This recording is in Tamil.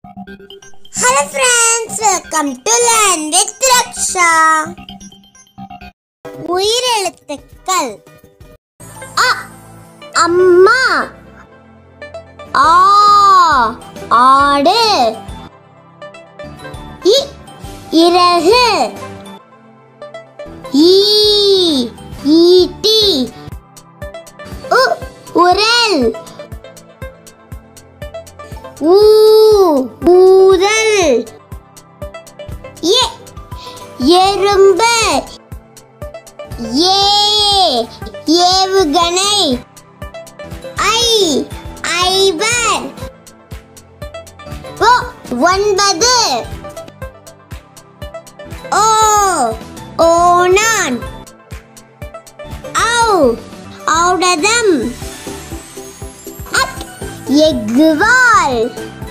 hello friends welcome to learn with Raksha உயிரெழுத்துக்கள் அ அம்மா ஆ ஆடு இ இறகு ஈ ஈட்டி உ உரல் ஊ ஊதல் எ எறும்பு ஏ ஏவுகணை ஐ ஐவர் ஓ ஒன்பது ஓ ஓனான் ஔ ஔடதம் அக் எக்குவால்